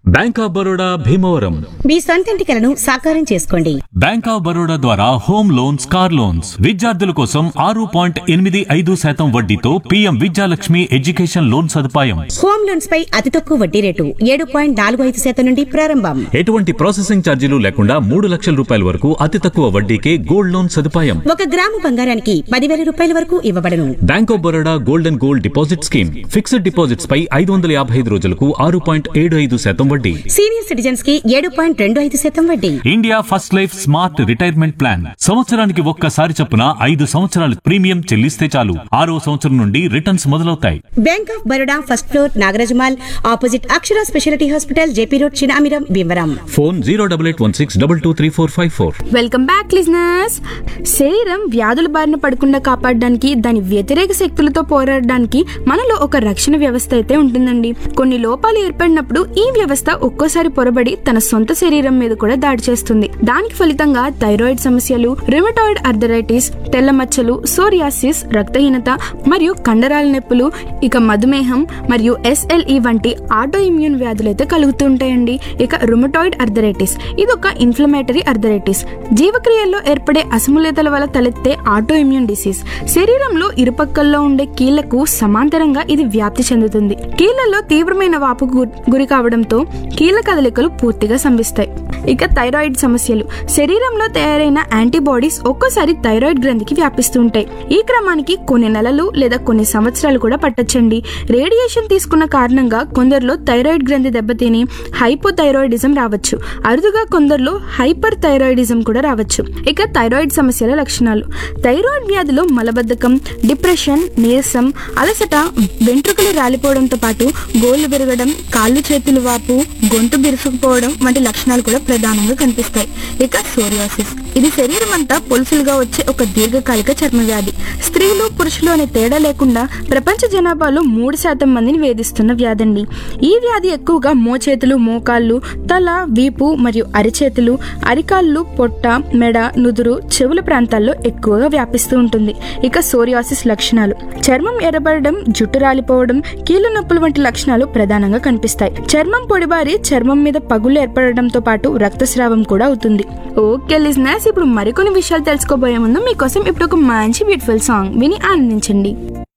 bank of Baroda Bhimavaram మీ సొంతింటి కలను సాకారం చేసుకోండి బ్యాంక్ ఆఫ్ బరోడా ద్వారా హోమ్ లోన్స్ కార్ లోన్స్ విద్యార్థుల కోసం ఆరు పాయింట్ ఎనిమిది ఐదు శాతం వడ్డీతో పీఎం విద్యాలక్ష్మి ఎడ్యుకేషన్ లోన్ సదుపాయం హోమ్ లోన్స్ పై అతి తక్కువ వడ్డీ రేటు ఏడు పాయింట్ నాలుగు ఐదు శాతం నుండి ప్రారంభం ఎటువంటి ప్రాసెసింగ్ ఛార్జీలు లేకుండా మూడు లక్షల రూపాయల వరకు అతి తక్కువ వడ్డీకే గోల్డ్ లోన్ సదుపాయం ఒక గ్రాము బంగారానికి పదివేల రూపాయల వరకు ఇవ్వబడను bank of Baroda gold and gold deposit scheme fixed deposits పై ఐదు వందల యాభై ఐదు రోజులకు ఆరు పాయింట్ ఏడు ఐదు శాతం వడ్డీ సీనియర్ సిటిజన్స్ కి ఏడు పాయింట్ రెండు ఐదు శాతం వడ్డీ India first life smart retirement plan సంవత్సరానికి ఒక్కసారి చొప్పున ఐదు సంవత్సరాలు ప్రీమియం చెల్లిస్తే చాలు ఆరో సంవత్సరం నుండి రిటర్న్స్ మొదలవుతాయి bank of Baroda first floor నాగరాజమాల్ opposite Akshara speciality hospital JP road Chinamiram Bhimavaram phone zero double eight one six double two three four five four welcome back listeners శరీరం వ్యాధుల బారిన పడకుండా కాపాడడానికి దాని వ్యతిరేక శక్తులతో పోరాడడానికి మనలో ఒక రక్షణ వ్యవస్థ అయితే ఉంటుందండి కొన్ని లోపాలు ఏర్పడినప్పుడు ఈ వ్యవస్థ ఒక్కోసారి పొరబడి తన సొంత శరీరం మీద కూడా దాడి చేస్తుంది దానికి ఫలితంగా థైరాయిడ్ సమస్యలు రిమటాయిడ్ అర్థరైటిస్ తెల్ల మచ్చలు సోరియాసిస్ రక్తహీనత మరియు కండరాల నొప్పులు ఇక మధుమేహం మరియు ఎస్ఎల్ఈ వంటి ఆటో ఇమ్యూన్ వ్యాధులు అయితే కలుగుతూ ఉంటాయండి ఇక రుమటాయిడ్ అర్థరైటిస్ ఇది ఒక ఇన్ఫ్లమేటరీ అర్థరైటిస్ జీవక్రియల్లో ఏర్పడే అసమతుల్యతల వల్ల తలెత్తే ఆటో ఇమ్యూన్ డిసీజ్ శరీరంలో ఇరుపక్కల్లో ఉండే కీళ్లకు సమాంతరంగా ఇది వ్యాప్తి చెందుతుంది కీళ్లలో తీవ్రమైన వాపు గు- గురి కావడంతో కీళ్ళ కదలికలు పూర్తిగా సంభిస్తాయి ఇక థైరాయిడ్ సమస్యలు శరీరంలో తయారైన యాంటీబాడీస్ ఒక్కోసారి థైరాయిడ్ గ్రంథికి వ్యాపిస్తూ ఉంటాయి ఈ క్రమానికి కొన్ని నెలలు లేదా కొన్ని సంవత్సరాలు కూడా పట్టొచ్చండి రేడియేషన్ తీసుకున్న కారణంగా కొందరిలో థైరాయిడ్ గ్రంథి దెబ్బతిని హైపోథైరాయిడిజం రావచ్చు అరుదుగా కొందరిలో హైపర్ థైరాయిడిజం కూడా రావచ్చు ఇక థైరాయిడ్ సమస్యల లక్షణాలు థైరాయిడ్ వ్యాధిలో మలబద్ధకం డిప్రెషన్ నీరసం అలసట వెంట్రుకలు రాలిపోవడంతో పాటు గోళ్లు పెరగడం కాళ్ళు చేతులు వాపు గొంతు బిరుసుకుపోవడం వంటి లక్షణాలు కూడా ప్రధానంగా కనిపిస్తాయి ఇక సోరియాసిస్ ఇది శరీరం అంతా పొలుసులుగా వచ్చే ఒక దీర్ఘకాలిక చర్మ వ్యాధి స్త్రీలు పురుషులు అనే తేడా లేకుండా ప్రపంచ జనాభాలో మూడు శాతం మందిని వేధిస్తున్న వ్యాధండి ఈ వ్యాధి ఎక్కువగా మోచేతులు మోకాళ్ళు తల వీపు మరియు అరిచేతులు అరికాళ్ళు పొట్ట మెడ నుదురు చెవుల ప్రాంతాల్లో ఎక్కువగా వ్యాపిస్తూ ఉంటుంది ఇక సోరియాసిస్ లక్షణాలు చర్మం ఎర్రబడడం జుట్టు రాలిపోవడం కీళ్ళ నొప్పులు వంటి లక్షణాలు ప్రధానంగా కనిపిస్తాయి చర్మం పొడిబారి చర్మం మీద పగులు ఏర్పడడంతో పాటు రక్తస్రావం కూడా అవుతుంది ఓకే లిజినర్స్ ఇప్పుడు మరికొన్ని విషయాలు తెలుసుకోబోయే ముందు మీకోసం ఇప్పుడు ఒక మంచి బ్యూటిఫుల్ సాంగ్ విని ఆనందించండి